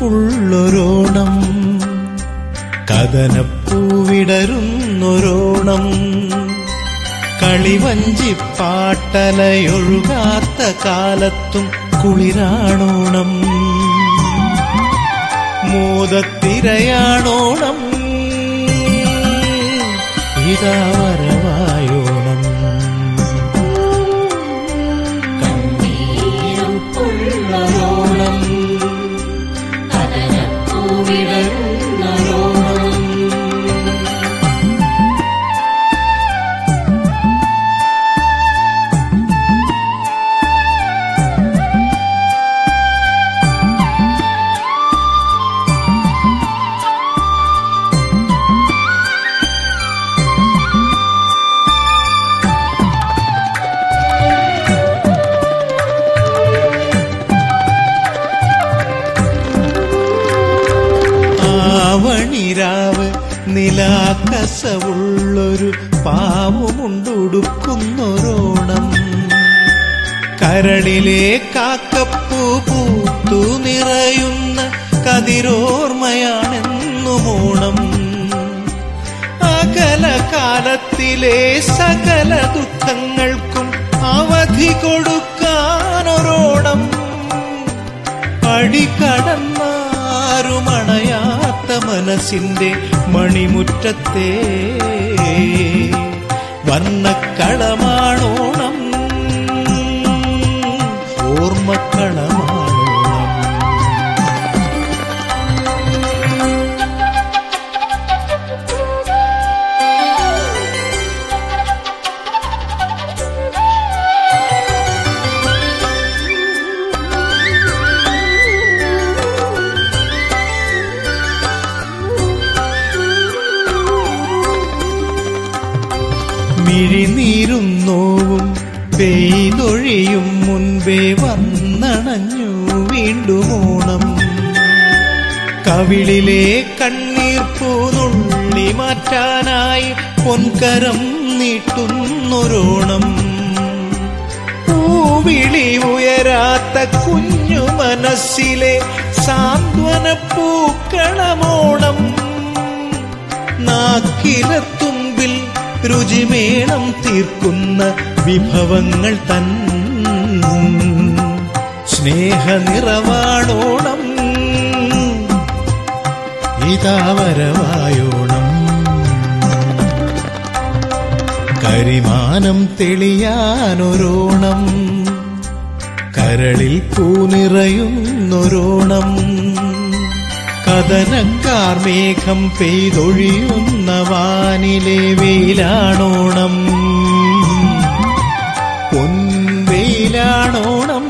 ഉറപ്പുള്ളൊരോണം കഥനപ്പൂവിടരുന്നൊരോണം കളിവഞ്ചിപ്പാട്ടലയൊഴുകാത്ത കാലത്തും കുളിരാണോണം മോദത്തിരയാണോണം ഇതാ വരവായോണം കണ്ണീരുപ്പുള്ളോണം കഥനപ്പൂവിടരുന്നോണം ആവണിരാവ് നിലാക്കസവുള്ളൊരു പാവുമുണ്ടുടുക്കുന്നൊരോണം കരളിലെ കാക്കപ്പൂ പൂത്തു നിറയുന്ന കതിരോർമ്മയാണെന്നുമോണം അകല കാലത്തിലെ സകല ദുഃഖങ്ങൾക്കും അവധി കൊടുക്കാനൊരോണം അടിക്കടന്നാരുമണയാത്ത മനസ്സിന്റെ മണിമുറ്റത്തെ വർണ്ണക്കളമാണോണം ഓർമ്മക്കളമാണോണം മിഴിനീരും നോവും പെയ്തൊഴിയും മുൻപേ വന്നണഞ്ഞു വീണ്ടും ഓണം കവിളിലെ കണ്ണീർ പൂനുള്ളി മാറ്റാനായി പൊൻകരം നീട്ടുന്നൊരോണം പൂവിളി ഉയരാത്ത കുഞ്ഞു മനസ്സിലെ സാന്ത്വന പൂക്കളമോണം നാക്കിലത്തുമ്പിൽ രുചിമേളം തീർക്കുന്ന വിഭവങ്ങൾ തൻ സ്നേഹനിറവാണോണം ഇതാ വരവായോണം കരിമാനം തെളിയാനൊരോണം കരളിൽ പൂനിറയുന്നൊരോണം കഥനക്കാർ മേഘം പെയ്തൊഴിയുന്ന വാനിലെ വെയിലാണോണം പൊൻവെയിലാണോണം